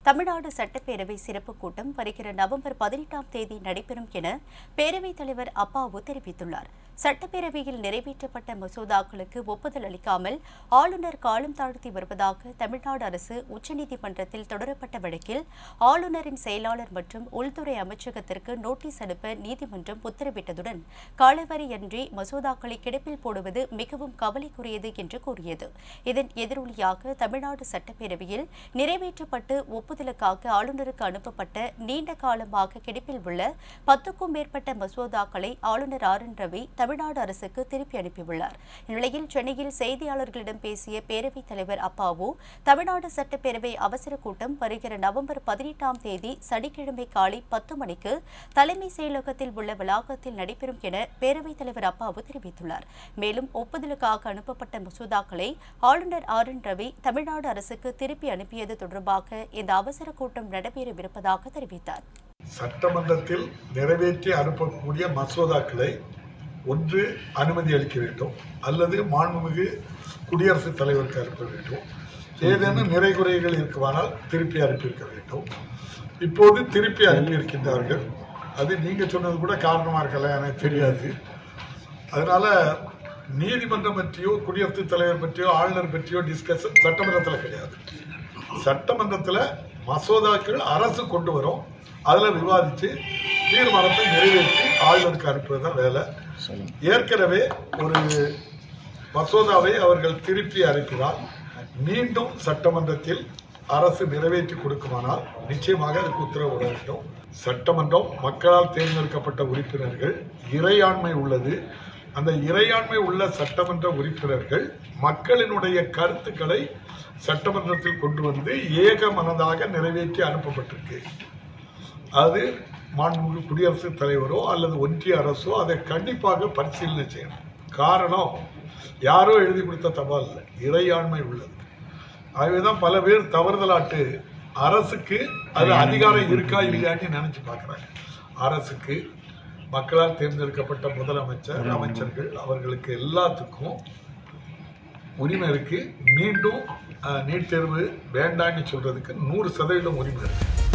தமிழ்நாடு சட்டப்பேரவை சிறப்பு கூட்டம் வருகிற நவம்பர் பதினெட்டாம் தேதி நடைபெறும் என பேரவைத் தலைவர் அப்பாவு தெரிவித்துள்ளார் சட்டப்பேரவையில் நிறைவேற்றப்பட்ட மசோதாக்களுக்கு ஒப்புதல் அளிக்காமல் ஆளுநர் காலம் தாழ்த்தி வருவதாக தமிழ்நாடு அரசு உச்சநீதிமன்றத்தில் தொடரப்பட்ட வழக்கில் ஆளுநரின் செயலாளர் மற்றும் உள்துறை அமைச்சகத்திற்கு நோட்டீஸ் அனுப்ப நீதிமன்றம் உத்தரவிட்டதுடன் காலவரையன்றி மசோதாக்களை கிடப்பில் போடுவது மிகவும் கவலைக்குரியது என்று கூறியது இதன் எதிரொலியாக தமிழ்நாடு சட்டப்பேரவையில் நிறைவேற்றப்பட்டு ஒப்புதலுக்காக ஆளுநருக்கு அனுப்பப்பட்ட நீண்ட காலமாக கிடப்பில் உள்ள பத்துக்கும் மேற்பட்ட மசோதாக்களை ஆளுநர் ஆர் என் ரவி தமிழ்நாடு அரசுக்கு திருப்பி அனுப்பியுள்ளார் இந்நிலையில் சென்னையில் செய்தியாளர்களிடம் பேசிய பேரவைத் தலைவர் அப்பாவு தமிழ்நாடு சட்டப்பேரவை அவசர கூட்டம் வருகிற நவம்பர் பதினெட்டாம் தேதி சனிக்கிழமை காலை பத்து மணிக்கு தலைமை செயலகத்தில் உள்ள வளாகத்தில் நடைபெறும் என பேரவைத் தலைவர் அப்பாவு தெரிவித்துள்ளார் மேலும் ஒப்புதலுக்காக அனுப்பப்பட்ட மசோதாக்களை ஆளுநர் ஆர் என் ரவி தமிழ்நாடு அரசுக்கு திருப்பி அனுப்பியது தொடர்பாக இந்த அவசர கூட்டம் நடைபெறவிருப்பதாக தெரிவித்தார் சட்டமன்றத்தில் நிறைவேற்றி அனுப்பக்கூடிய மசோதாக்களை ஒன்று அனுமதி அளிக்க வேண்டும் அல்லது மாண்புமிகு குடியரசுத் தலைவருக்கு அனுப்ப வேண்டும் ஏதேனும் நிறை குறைகள் இருக்குமானால் திருப்பி அனுப்பியிருக்க வேண்டும் இப்போது திருப்பி அனுப்பியிருக்கின்றார்கள் அது நீங்கள் சொன்னது கூட காரணமாக இருக்கலாம் எனக்கு தெரியாது அதனால நீதிமன்றம் பற்றியோ குடியரசுத் தலைவர் பற்றியோ ஆளுநர் பற்றியோ டிஸ்கஷன் சட்டமன்றத்தில் கிடையாது சட்டமன்றத்தில் மசோதாக்கள் அரசு கொண்டு வரும் அதில் விவாதித்து தீர்மானத்தை நிறைவேற்றி ஆளுநருக்கு அனுப்புவது தான் வேலை ஏற்கனவே ஒரு மசோதாவை அவர்கள் திருப்பி அனுப்பினால் மீண்டும் சட்டமன்றத்தில் அரசு நிறைவேற்றி கொடுக்குமானால் நிச்சயமாக அதுக்கு உத்தரவிட வேண்டும் சட்டமன்றம் மக்களால் தேர்ந்தெடுக்கப்பட்ட உறுப்பினர்கள் இறையாண்மை உள்ளது அந்த இறையாண்மை உள்ள சட்டமன்ற உறுப்பினர்கள் மக்களினுடைய கருத்துக்களை சட்டமன்றத்தில் கொண்டு வந்து ஏக மனதாக நிறைவேற்றி அனுப்பப்பட்டிருக்கு அது மாண்புமிகு குடியரசுத் தலைவரோ அல்லது ஒன்றிய அரசோ அதை கண்டிப்பாக பரிசீலனை செய்யணும் காரணம் யாரோ எழுதி கொடுத்த தபால் இல்லை இறையாண்மை உள்ளது ஆகவே தான் பல பேர் தவறுதலாட்டு அரசுக்கு அது அதிகாரம் இருக்கா இல்லையான்னு நினைச்சு பார்க்குறாங்க அரசுக்கு மக்களால் தேர்ந்தெடுக்கப்பட்ட முதலமைச்சர் அமைச்சர்கள் அவர்களுக்கு எல்லாத்துக்கும் உரிமை இருக்கு மீண்டும் அஹ், நீட் தேர்வு வேண்டான்னு சொல்றதுக்கு நூறு சதவீதம் உரிமை இருக்கு